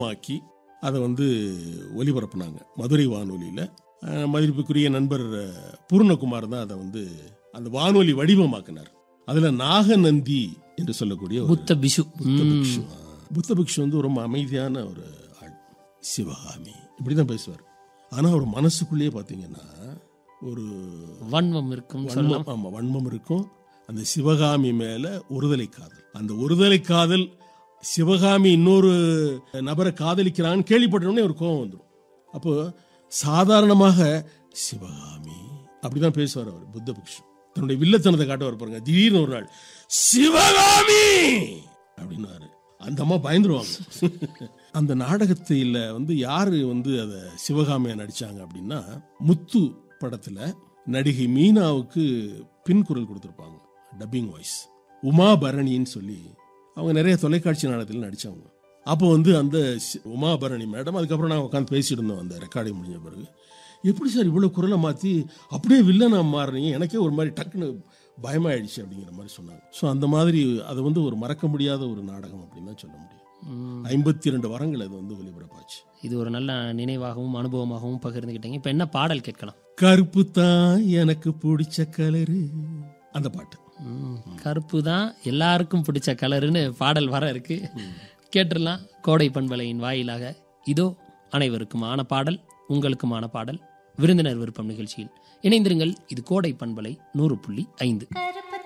ஆக்கி அதை வந்து ஒலிபரப்புனாங்க மதுரை வானொலியில் மதிப்புக்குரிய நண்பர் அஹ், பூர்ணகுமார் தான் அதை வந்து அந்த வானொலி வடிவமாக்கினார் அதில் நாகநந்தி என்று சொல்லக்கூடிய ஒரு புத்த பிஷு புத்த ம். பிக்ஷு ஆ. புத்த பிக்ஷு வந்து ரொம்ப அமைதியான ஒரு ஆள் சிவகாமி இப்படி தான் பேசுவார் ஆனால் அவர் மனசுக்குள்ளேயே பார்த்தீங்கன்னா ஒரு வன்மம் இருக்கும் சொல்லலாம் வன்மம் ஆமாம் வன்மம் இருக்கும் அந்த சிவகாமி மேலே ஒருதலை காதல் அந்த ஒருதலை காதல் சிவகாமி இன்னொரு நபரை காதலிக்கிறான்னு கேள்விப்பட்டோடனே ஒரு கோபம் வந்துடும் அப்போ சாதாரணமாக சிவகாமி அப்படிதான் பேசுவார் அவர் புத்த பிக்ஷு தன்னுடைய வில்லத்தனத்தை காட்டுவார் பாருங்க திடீர்னு ஒரு நாள் சிவகாமி அப்படின்னாரு அந்த அம்மா பயந்துருவாங்க அந்த நாடகத்தில் வந்து யாரு வந்து அதை சிவகாமியா நடிச்சாங்க அப்படின்னா முத்து படத்துல நடிகை மீனாவுக்கு பின் குரல் கொடுத்துருப்பாங்க டப்பிங் வாய்ஸ் உமா பரணின்னு சொல்லி அவங்க நிறைய தொலைக்காட்சி நாடகத்தில் நடிச்சவங்க அப்போ வந்து அந்த சி- உமா பரணி மேடம் அதுக்கப்புறம் நாங்கள் உட்காந்து பேசிட்டு இருந்தோம் அந்த ரெக்கார்டிங் முடிஞ்ச பிறகு எப்படி சார் இவ்வளோ குரலை மாற்றி அப்படியே வில்லனா மாறுறீங்க எனக்கே ஒரு மாதிரி டக்குன்னு பயமாயிடுச்சு அப்படிங்கிற மாதிரி சொன்னாங்க ஸோ அந்த மாதிரி அது வந்து ஒரு மறக்க முடியாத ஒரு நாடகம் அப்படின்னு தான் சொல்ல முடியும் ம். ஐம்பத்தி ரெண்டு வாரங்கள் அது வந்து ஒலிபரப்பாச்சு இது ஒரு நல்ல நினைவாகவும் அனுபவமாகவும் பகிர்ந்துக்கிட்டீங்க இப்போ என்ன பாடல் கேட்கலாம் கருப்பு தான் எனக்கு பிடிச்ச கலரு அந்த பாட்டு ம். கருப்பு தான் எல்லாருக்கும் பிடிச்ச கலருன்னு பாடல் வர இருக்கு கேட்டுடலாம் கோடை பண்பலையின் வாயிலாக இதோ அனைவருக்குமான பாடல் உங்களுக்குமான பாடல் விருந்தினர் விருப்பம் நிகழ்ச்சியில் இணைந்திருங்கள் இது கோடை பண்பலை நூறு புள்ளி ஐந்து கருப்பு